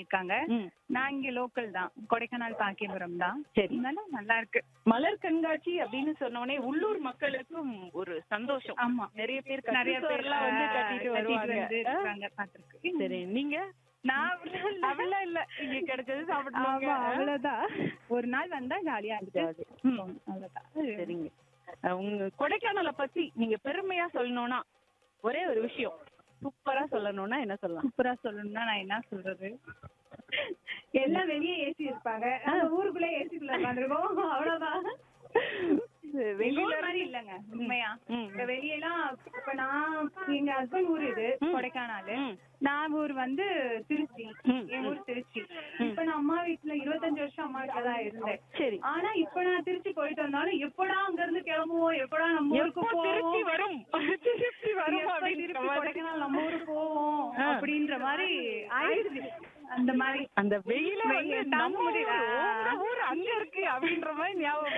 பண்ணிருக்காங்க ம். நான் இங்க லோக்கல் தான் கொடைக்கானல் பாக்கியபுரம் தான் சரி அதனால நல்லா இருக்கு மலர் கண்காட்சி அப்படின்னு சொன்னோடனே உள்ளூர் மக்களுக்கும் ஒரு சந்தோஷம் ஆமா நிறைய பேர் நிறைய பேர் எல்லாம் வந்து கட்டிட்டு வருவாங்க வந்து ஆ? இருக்காங்க பாத்துருக்கு சரி நீங்க நான் அப்படிலாம் இல்ல. அப்படிலாம் இல்ல இங்க கிடைச்சது சாப்பிடுவாங்க ஆமா அவ்வளவுதான் ஒரு நாள் வந்தா ஜாலியா இருந்துச்சு ம், அவ்வளவுதான் சரிங்க அஹ் உங்க கொடைக்கானலை பத்தி நீங்க பெருமையா சொல்லணும்னா ஒரே ஒரு விஷயம் சூப்பரா சொல்லணும்னா என்ன சொல்லலாம் சூப்பரா சொல்லணும்னா நான் என்ன சொல்றது எல்லாம் வெளியே ஏசி இருப்பாங்க நம்ம ஊருக்குள்ள ஏசிக்குள்ள உட்காந்துருக்கோம் அவ்வளவுதான் வெளியில வெளியில மாதிரி இல்லங்க உண்மையா ம். இப்ப வெளியெல்லாம் இப்ப நான் எங்க ஹஸ்பண்ட் ஊர் இது கொடைக்கானல் ம். நான் ஊர் வந்து திருச்சி ம். என் ஊர் திருச்சி இப்ப நான் அம்மா வீட்டுல இருபத்தஞ்சு வருஷம் அம்மா வீட்டுல தான் இருந்தேன் சரி ஆனா இப்ப நான் திருச்சி போயிட்டு வந்தாலும் எப்படா அங்க இருந்து கிளம்புவோம் எப்படா நம்ம ஊருக்கு எப்போ திருச்சி போவோம் வரும் திருச்சி வரும் எப்ப அப்படின்ற திருப்பி மாதிரி. கொடைக்கானல் நம்ம ஊருக்கு போவோம் ஆ. அப்படின்ற மாதிரி ஆயிடுச்சு அந்த மாதிரி அந்த வெயில வந்து வெயில தாங்க நம்ம ஊர், முடியல. உங்க ஊர் அங்க இருக்கு அப்படின்ற மாதிரி ஞாபகம்